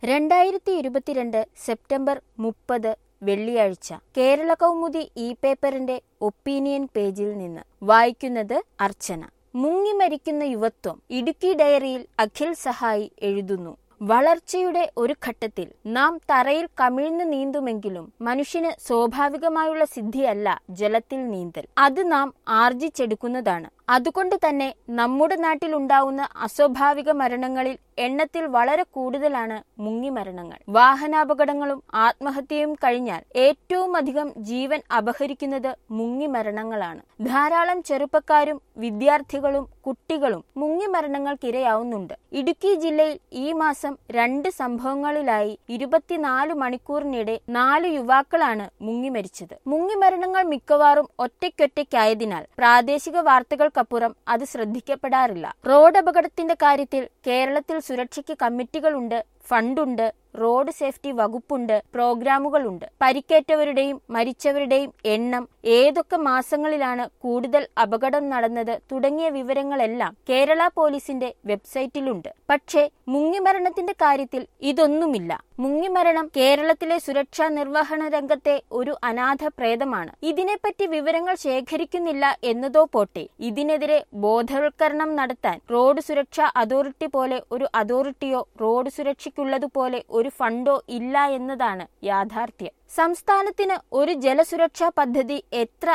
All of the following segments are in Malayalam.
രണ്ടായിരത്തി ഇരുപത്തിരണ്ട് സെപ്റ്റംബർ മുപ്പത് വെള്ളിയാഴ്ച കേരള കൗമുദി ഇ പേപ്പറിന്റെ ഒപ്പീനിയൻ പേജിൽ നിന്ന് വായിക്കുന്നത് അർച്ചന മുങ്ങിമരിക്കുന്ന യുവത്വം ഇടുക്കി ഡയറിയിൽ അഖിൽ സഹായി എഴുതുന്നു വളർച്ചയുടെ ഒരു ഘട്ടത്തിൽ നാം തറയിൽ കമിഴ്ന്ന് നീന്തുമെങ്കിലും മനുഷ്യന് സ്വാഭാവികമായുള്ള സിദ്ധിയല്ല ജലത്തിൽ നീന്തൽ അത് നാം ആർജിച്ചെടുക്കുന്നതാണ് അതുകൊണ്ട് തന്നെ നമ്മുടെ നാട്ടിലുണ്ടാവുന്ന അസ്വാഭാവിക മരണങ്ങളിൽ എണ്ണത്തിൽ വളരെ കൂടുതലാണ് മുങ്ങിമരണങ്ങൾ വാഹനാപകടങ്ങളും ആത്മഹത്യയും കഴിഞ്ഞാൽ ഏറ്റവും അധികം ജീവൻ അപഹരിക്കുന്നത് മുങ്ങിമരണങ്ങളാണ് ധാരാളം ചെറുപ്പക്കാരും വിദ്യാർത്ഥികളും കുട്ടികളും മുങ്ങിമരണങ്ങൾക്കിരയാവുന്നുണ്ട് ഇടുക്കി ജില്ലയിൽ ഈ മാസം രണ്ട് സംഭവങ്ങളിലായി ഇരുപത്തിനാല് മണിക്കൂറിനിടെ നാല് യുവാക്കളാണ് മുങ്ങിമരിച്ചത് മുങ്ങിമരണങ്ങൾ മിക്കവാറും ഒറ്റയ്ക്കൊറ്റയ്ക്കായതിനാൽ പ്രാദേശിക വാർത്തകൾക്കപ്പുറം അത് ശ്രദ്ധിക്കപ്പെടാറില്ല റോഡ് അപകടത്തിന്റെ കാര്യത്തിൽ കേരളത്തിൽ സുരക്ഷയ്ക്ക് കമ്മിറ്റികളുണ്ട് ഫണ്ടുണ്ട് റോഡ് സേഫ്റ്റി വകുപ്പുണ്ട് പ്രോഗ്രാമുകളുണ്ട് പരിക്കേറ്റവരുടെയും മരിച്ചവരുടെയും എണ്ണം ഏതൊക്കെ മാസങ്ങളിലാണ് കൂടുതൽ അപകടം നടന്നത് തുടങ്ങിയ വിവരങ്ങളെല്ലാം കേരള പോലീസിന്റെ വെബ്സൈറ്റിലുണ്ട് പക്ഷേ മുങ്ങിമരണത്തിന്റെ കാര്യത്തിൽ ഇതൊന്നുമില്ല മുങ്ങിമരണം കേരളത്തിലെ സുരക്ഷാ നിർവഹണ രംഗത്തെ ഒരു അനാഥ പ്രേതമാണ് ഇതിനെപ്പറ്റി വിവരങ്ങൾ ശേഖരിക്കുന്നില്ല എന്നതോ പോട്ടെ ഇതിനെതിരെ ബോധവൽക്കരണം നടത്താൻ റോഡ് സുരക്ഷാ അതോറിറ്റി പോലെ ഒരു അതോറിറ്റിയോ റോഡ് സുരക്ഷയ്ക്കുള്ളതുപോലെ ഒരു ഫണ്ടോ ഇല്ല എന്നതാണ് യാഥാർത്ഥ്യം സംസ്ഥാനത്തിന് ഒരു ജലസുരക്ഷാ പദ്ധതി എത്ര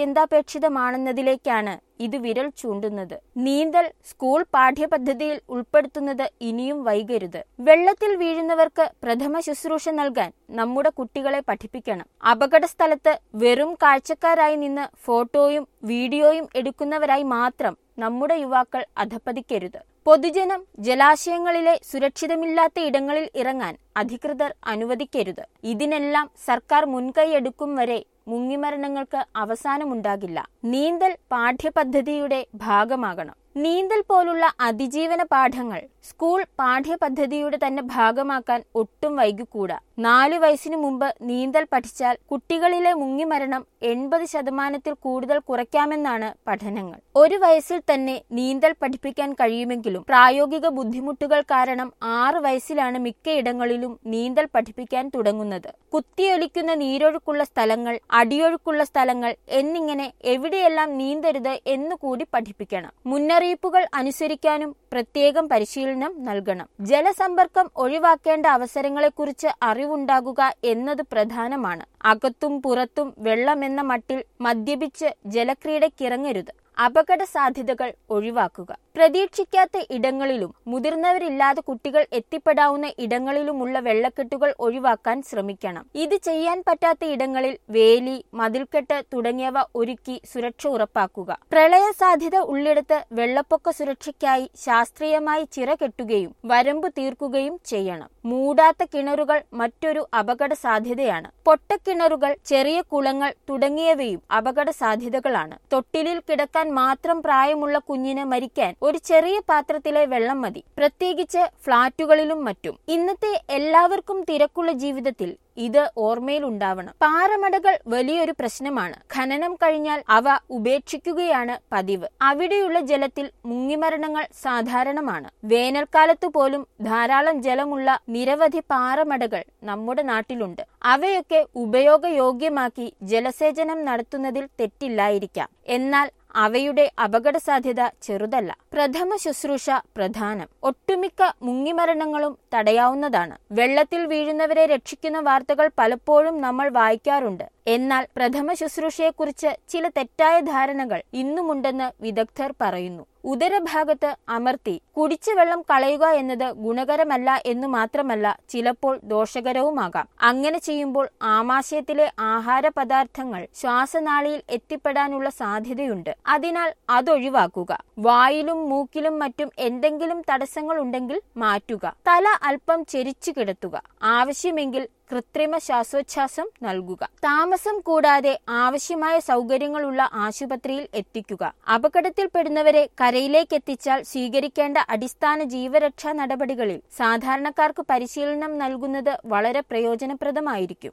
അത്യന്താപേക്ഷിതമാണെന്നതിലേക്കാണ് ഇത് വിരൽ ചൂണ്ടുന്നത് നീന്തൽ സ്കൂൾ പാഠ്യപദ്ധതിയിൽ ഉൾപ്പെടുത്തുന്നത് ഇനിയും വൈകരുത് വെള്ളത്തിൽ വീഴുന്നവർക്ക് പ്രഥമ ശുശ്രൂഷ നൽകാൻ നമ്മുടെ കുട്ടികളെ പഠിപ്പിക്കണം അപകട സ്ഥലത്ത് വെറും കാഴ്ചക്കാരായി നിന്ന് ഫോട്ടോയും വീഡിയോയും എടുക്കുന്നവരായി മാത്രം നമ്മുടെ യുവാക്കൾ അധപ്പതിക്കരുത് പൊതുജനം ജലാശയങ്ങളിലെ സുരക്ഷിതമില്ലാത്ത ഇടങ്ങളിൽ ഇറങ്ങാൻ അധികൃതർ അനുവദിക്കരുത് ഇതിനെല്ലാം സർക്കാർ മുൻകൈയെടുക്കും വരെ മുങ്ങിമരണങ്ങൾക്ക് അവസാനമുണ്ടാകില്ല നീന്തൽ പാഠ്യപദ്ധതിയുടെ ഭാഗമാകണം നീന്തൽ പോലുള്ള അതിജീവന പാഠങ്ങൾ സ്കൂൾ പാഠ്യപദ്ധതിയുടെ തന്നെ ഭാഗമാക്കാൻ ഒട്ടും വൈകിക്കൂടാ നാലു വയസ്സിനു മുമ്പ് നീന്തൽ പഠിച്ചാൽ കുട്ടികളിലെ മുങ്ങിമരണം എൺപത് ശതമാനത്തിൽ കൂടുതൽ കുറയ്ക്കാമെന്നാണ് പഠനങ്ങൾ ഒരു വയസ്സിൽ തന്നെ നീന്തൽ പഠിപ്പിക്കാൻ കഴിയുമെങ്കിലും പ്രായോഗിക ബുദ്ധിമുട്ടുകൾ കാരണം ആറ് വയസ്സിലാണ് മിക്കയിടങ്ങളിലും നീന്തൽ പഠിപ്പിക്കാൻ തുടങ്ങുന്നത് കുത്തിയൊലിക്കുന്ന നീരൊഴുക്കുള്ള സ്ഥലങ്ങൾ അടിയൊഴുക്കുള്ള സ്ഥലങ്ങൾ എന്നിങ്ങനെ എവിടെയെല്ലാം നീന്തരുത് എന്നുകൂടി പഠിപ്പിക്കണം മുന്നറിയിപ്പുകൾ അനുസരിക്കാനും പ്രത്യേകം പരിശീലനം നൽകണം ജലസമ്പർക്കം ഒഴിവാക്കേണ്ട അവസരങ്ങളെക്കുറിച്ച് അറിവുണ്ടാകുക എന്നത് പ്രധാനമാണ് അകത്തും പുറത്തും വെള്ളമെന്ന മട്ടിൽ മദ്യപിച്ച് ജലക്രീഡയ്ക്കിറങ്ങരുത് അപകട സാധ്യതകൾ ഒഴിവാക്കുക പ്രതീക്ഷിക്കാത്ത ഇടങ്ങളിലും മുതിർന്നവരില്ലാതെ കുട്ടികൾ എത്തിപ്പെടാവുന്ന ഇടങ്ങളിലുമുള്ള വെള്ളക്കെട്ടുകൾ ഒഴിവാക്കാൻ ശ്രമിക്കണം ഇത് ചെയ്യാൻ പറ്റാത്ത ഇടങ്ങളിൽ വേലി മതിൽക്കെട്ട് തുടങ്ങിയവ ഒരുക്കി സുരക്ഷ ഉറപ്പാക്കുക പ്രളയ സാധ്യത ഉള്ളിടത്ത് വെള്ളപ്പൊക്ക സുരക്ഷയ്ക്കായി ശാസ്ത്രീയമായി ചിറ കെട്ടുകയും വരമ്പ് തീർക്കുകയും ചെയ്യണം മൂടാത്ത കിണറുകൾ മറ്റൊരു അപകട സാധ്യതയാണ് പൊട്ടക്കിണറുകൾ ചെറിയ കുളങ്ങൾ തുടങ്ങിയവയും അപകട സാധ്യതകളാണ് തൊട്ടിലിൽ കിടക്കാൻ മാത്രം പ്രായമുള്ള കുഞ്ഞിന് മരിക്കാൻ ഒരു ചെറിയ പാത്രത്തിലെ വെള്ളം മതി പ്രത്യേകിച്ച് ഫ്ളാറ്റുകളിലും മറ്റും ഇന്നത്തെ എല്ലാവർക്കും തിരക്കുള്ള ജീവിതത്തിൽ ഇത് ഓർമ്മയിലുണ്ടാവണം പാറമടകൾ വലിയൊരു പ്രശ്നമാണ് ഖനനം കഴിഞ്ഞാൽ അവ ഉപേക്ഷിക്കുകയാണ് പതിവ് അവിടെയുള്ള ജലത്തിൽ മുങ്ങിമരണങ്ങൾ സാധാരണമാണ് വേനൽക്കാലത്തു പോലും ധാരാളം ജലമുള്ള നിരവധി പാറമടകൾ നമ്മുടെ നാട്ടിലുണ്ട് അവയൊക്കെ ഉപയോഗയോഗ്യമാക്കി ജലസേചനം നടത്തുന്നതിൽ തെറ്റില്ലായിരിക്കാം എന്നാൽ അവയുടെ അപകട സാധ്യത ചെറുതല്ല പ്രഥമ ശുശ്രൂഷ പ്രധാനം ഒട്ടുമിക്ക മുങ്ങിമരണങ്ങളും തടയാവുന്നതാണ് വെള്ളത്തിൽ വീഴുന്നവരെ രക്ഷിക്കുന്ന വാർത്തകൾ പലപ്പോഴും നമ്മൾ വായിക്കാറുണ്ട് എന്നാൽ പ്രഥമ ശുശ്രൂഷയെക്കുറിച്ച് ചില തെറ്റായ ധാരണകൾ ഇന്നുമുണ്ടെന്ന് വിദഗ്ധർ പറയുന്നു ഉദരഭാഗത്ത് അമർത്തി കുടിച്ച വെള്ളം കളയുക എന്നത് ഗുണകരമല്ല എന്നു മാത്രമല്ല ചിലപ്പോൾ ദോഷകരവുമാകാം അങ്ങനെ ചെയ്യുമ്പോൾ ആമാശയത്തിലെ ആഹാര പദാർത്ഥങ്ങൾ ശ്വാസനാളിയിൽ എത്തിപ്പെടാനുള്ള സാധ്യതയുണ്ട് അതിനാൽ അതൊഴിവാക്കുക വായിലും മൂക്കിലും മറ്റും എന്തെങ്കിലും തടസ്സങ്ങൾ ഉണ്ടെങ്കിൽ മാറ്റുക തല അല്പം ചെരിച്ചു കിടത്തുക ആവശ്യമെങ്കിൽ കൃത്രിമ ശ്വാസോച്ഛ്വാസം നൽകുക താമസം കൂടാതെ ആവശ്യമായ സൗകര്യങ്ങളുള്ള ആശുപത്രിയിൽ എത്തിക്കുക അപകടത്തിൽപ്പെടുന്നവരെ കരയിലേക്ക് എത്തിച്ചാൽ സ്വീകരിക്കേണ്ട അടിസ്ഥാന ജീവരക്ഷാ നടപടികളിൽ സാധാരണക്കാർക്ക് പരിശീലനം നൽകുന്നത് വളരെ പ്രയോജനപ്രദമായിരിക്കും